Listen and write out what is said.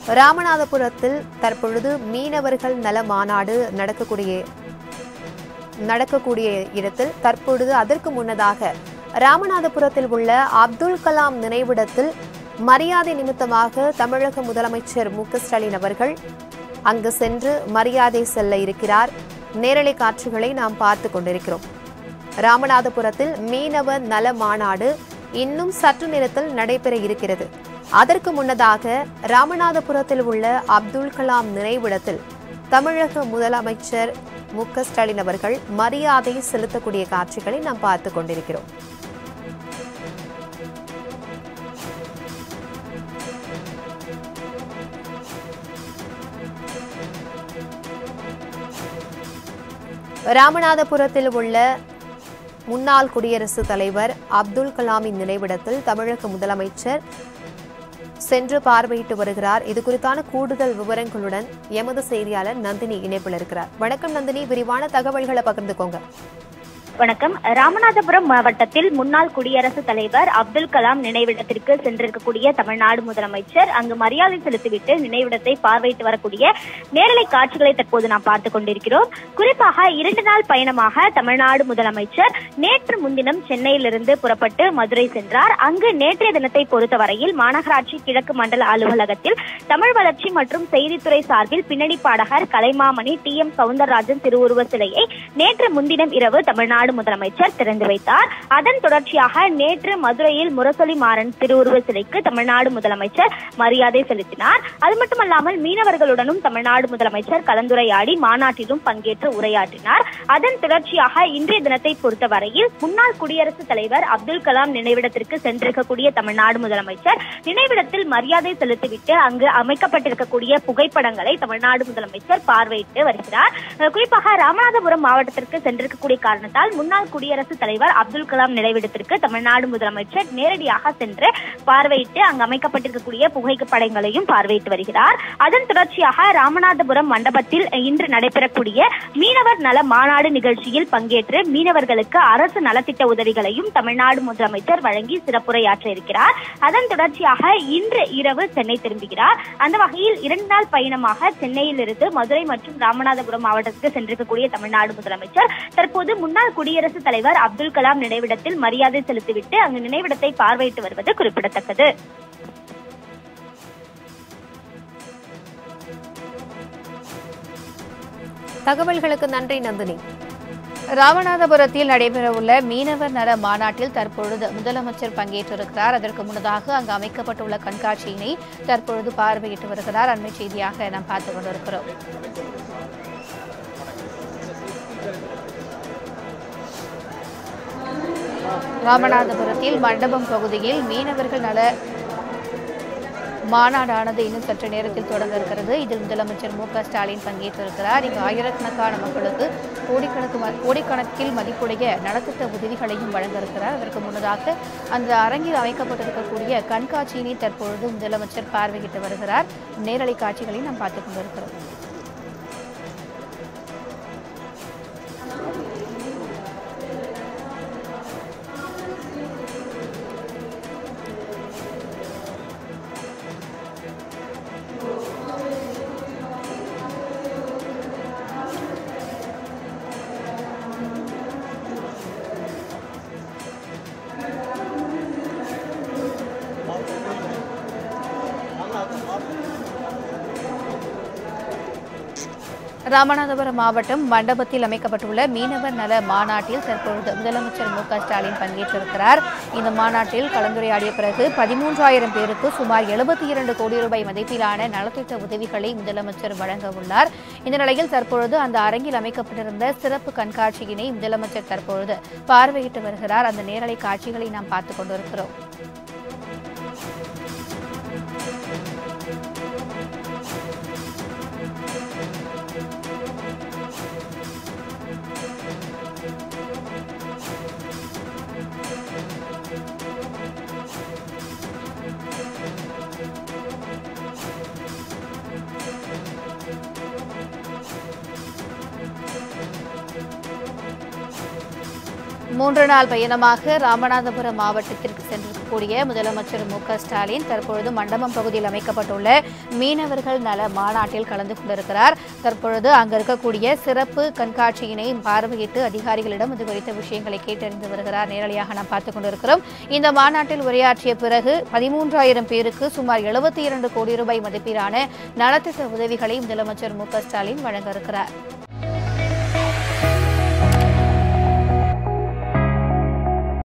ராமநாதபுரத்தில் தற்பொழுது மீனவர்கள் நல மாநாடு நடக்கக்கூடிய நடக்கக்கூடிய இடத்தில் தற்பொழுது அதற்கு முன்னதாக ராமநாதபுரத்தில் உள்ள அப்துல் கலாம் நினைவிடத்தில் மரியாதை நிமித்தமாக தமிழக முதலமைச்சர் மு க ஸ்டாலின் அவர்கள் அங்கு சென்று மரியாதை செல்ல இருக்கிறார் நேரலை காட்சிகளை நாம் பார்த்து கொண்டிருக்கிறோம் ராமநாதபுரத்தில் மீனவ நல மாநாடு இன்னும் சற்று நேரத்தில் நடைபெற இருக்கிறது அதற்கு முன்னதாக ராமநாதபுரத்தில் உள்ள அப்துல் கலாம் நினைவிடத்தில் தமிழக முதலமைச்சர் மு க ஸ்டாலின் அவர்கள் மரியாதை செலுத்தக்கூடிய காட்சிகளை நாம் பார்த்து கொண்டிருக்கிறோம் ராமநாதபுரத்தில் உள்ள முன்னாள் குடியரசுத் தலைவர் அப்துல் கலாமின் நினைவிடத்தில் தமிழக முதலமைச்சர் சென்று பார்வையிட்டு வருகிறார் இது குறித்தான கூடுதல் விவரங்களுடன் எமது செய்தியாளர் நந்தினி இணைப்பில் இருக்கிறார் வணக்கம் நந்தினி விரிவான தகவல்களை பகிர்ந்துக்கோங்க வணக்கம் ராமநாதபுரம் மாவட்டத்தில் முன்னாள் குடியரசுத் தலைவர் அப்துல் கலாம் நினைவிடத்திற்கு சென்றிருக்கக்கூடிய தமிழ்நாடு முதலமைச்சர் அங்கு மரியாதை செலுத்திவிட்டு நினைவிடத்தை பார்வையிட்டு வரக்கூடிய நேரலை காட்சிகளை தற்போது நாம் பார்த்துக் கொண்டிருக்கிறோம் குறிப்பாக இரண்டு நாள் பயணமாக தமிழ்நாடு முதலமைச்சர் நேற்று முன்தினம் சென்னையிலிருந்து புறப்பட்டு மதுரை சென்றார் அங்கு நேற்றைய தினத்தை பொறுத்தவரையில் மாநகராட்சி கிழக்கு மண்டல அலுவலகத்தில் தமிழ் வளர்ச்சி மற்றும் செய்தித்துறை சார்பில் பின்னணி பாடகர் கலைமாமணி டி எம் சவுந்தரராஜன் திருவுருவ சிலையை நேற்று முன்தினம் இரவு தமிழ்நாடு முதலமைச்சர் திறந்து வைத்தார் அதன் தொடர்ச்சியாக நேற்று மதுரையில் முரசொலி மாறன் திருவுருவ சிலைக்கு தமிழ்நாடு முதலமைச்சர் மரியாதை செலுத்தினார் அது மட்டுமல்லாமல் மீனவர்களுடனும் தமிழ்நாடு முதலமைச்சர் கலந்துரையாடி மாநாட்டிலும் பங்கேற்று உரையாற்றினார் அதன் தொடர்ச்சியாக இன்றைய தினத்தை பொறுத்தவரையில் முன்னாள் குடியரசுத் தலைவர் அப்துல் கலாம் நினைவிடத்திற்கு சென்றிருக்கக்கூடிய தமிழ்நாடு முதலமைச்சர் நினைவிடத்தில் மரியாதை செலுத்திவிட்டு அங்கு அமைக்கப்பட்டிருக்கக்கூடிய புகைப்படங்களை தமிழ்நாடு முதலமைச்சர் பார்வையிட்டு வருகிறார் அஹ் குறிப்பாக ராமநாதபுரம் மாவட்டத்திற்கு சென்றிருக்கக்கூடிய காரணத்தால் முன்னாள் குடியரசுத் தலைவர் அப்துல் கலாம் நினைவிடத்திற்கு தமிழ்நாடு முதலமைச்சர் நேரடியாக சென்று பார்வையிட்டு அங்கு அமைக்கப்பட்டிருக்கக்கூடிய புகைப்படங்களையும் பார்வையிட்டு வருகிறார் அதன் தொடர்ச்சியாக ராமநாதபுரம் மண்டபத்தில் இன்று நடைபெறக்கூடிய மீனவர் நல மாநாடு நிகழ்ச்சியில் பங்கேற்று மீனவர்களுக்கு அரசு நலத்திட்ட உதவிகளையும் தமிழ்நாடு முதலமைச்சர் வழங்கி சிறப்புரையாற்ற இருக்கிறார் அதன் தொடர்ச்சியாக இன்று இரவு சென்னை திரும்புகிறார் அந்த வகையில் இரண்டு நாள் பயணமாக சென்னையிலிருந்து மதுரை மற்றும் ராமநாதபுரம் மாவட்டத்துக்கு சென்றிருக்கக்கூடிய தமிழ்நாடு முதலமைச்சர் தற்போது முன்னாள் குடியரசுத் தலைவர் அப்துல் கலாம் நினைவிடத்தில் மரியாதை செலுத்திவிட்டு அங்கு நினைவிடத்தை பார்வையிட்டு வருவது குறிப்பிடத்தக்கது தகவல்களுக்கு நன்றி நந்தினி ராமநாதபுரத்தில் நடைபெறவுள்ள மீனவர் நல மாநாட்டில் தற்பொழுது முதலமைச்சர் பங்கேற்றிருக்கிறார் அதற்கு முன்னதாக அங்கு அமைக்கப்பட்டுள்ள கண்காட்சியினை தற்பொழுது பார்வையிட்டு வருகிறார் அண்மை செய்தியாக நாம் பார்த்துக் கொண்டிருக்கிறோம் ராமநாதபுரத்தில் மண்டபம் பகுதியில் மீனவர்கள் நல மாநாடானது இன்னும் சற்று நேரத்தில் தொடங்க இருக்கிறது இதில் முதலமைச்சர் மு க ஸ்டாலின் பங்கேற்றிருக்கிறார் இங்கு ஆயிரக்கணக்கான மக்களுக்கு கோடிக்கணக்கு ம- கோடிக்கணக்கில் மதிப்புடைய நலத்திட்ட உதவிகளையும் வழங்க இருக்கிறார் அதற்கு முன்னதாக அந்த அரங்கில் அமைக்கப்பட்டிருக்கக்கூடிய கண்காட்சியினை தற்பொழுது முதலமைச்சர் பார்வையிட்டு வருகிறார் நேரலை காட்சிகளை நாம் பார்த்துக் கொண்டிருக்கிறோம் ராமநாதபுரம் மாவட்டம் மண்டபத்தில் அமைக்கப்பட்டுள்ள மீனவர் நல மாநாட்டில் தற்பொழுது முதலமைச்சர் மு க ஸ்டாலின் பங்கேற்றிருக்கிறார் இந்த மாநாட்டில் கலந்துரையாடிய பிறகு பதிமூன்றாயிரம் பேருக்கு சுமார் எழுபத்தி இரண்டு கோடி ரூபாய் மதிப்பிலான நலத்திட்ட உதவிகளை முதலமைச்சர் வழங்க உள்ளார் இந்த நிலையில் தற்பொழுது அந்த அரங்கில் அமைக்கப்பட்டிருந்த சிறப்பு கண்காட்சியினை முதலமைச்சர் தற்பொழுது பார்வையிட்டு வருகிறார் அந்த நேரலை காட்சிகளை நாம் பார்த்துக் கொண்டிருக்கிறோம் மூன்று நாள் பயணமாக ராமநாதபுரம் மாவட்டத்திற்கு சென்றிருக்கக்கூடிய முதலமைச்சர் மு க ஸ்டாலின் தற்பொழுது மண்டபம் பகுதியில் அமைக்கப்பட்டுள்ள மீனவர்கள் நல மாநாட்டில் கலந்து கொண்டிருக்கிறார் தற்பொழுது அங்கு இருக்கக்கூடிய சிறப்பு கண்காட்சியினை பார்வையிட்டு அதிகாரிகளிடம் இது குறித்த விஷயங்களை கேட்டறிந்து வருகிறார் நேரடியாக நாம் பார்த்துக் கொண்டிருக்கிறோம் இந்த மாநாட்டில் உரையாற்றிய பிறகு பதிமூன்றாயிரம் பேருக்கு சுமார் எழுபத்தி இரண்டு கோடி ரூபாய் மதிப்பிலான நலத்திட்ட உதவிகளை முதலமைச்சர் மு க ஸ்டாலின் வழங்க இருக்கிறார்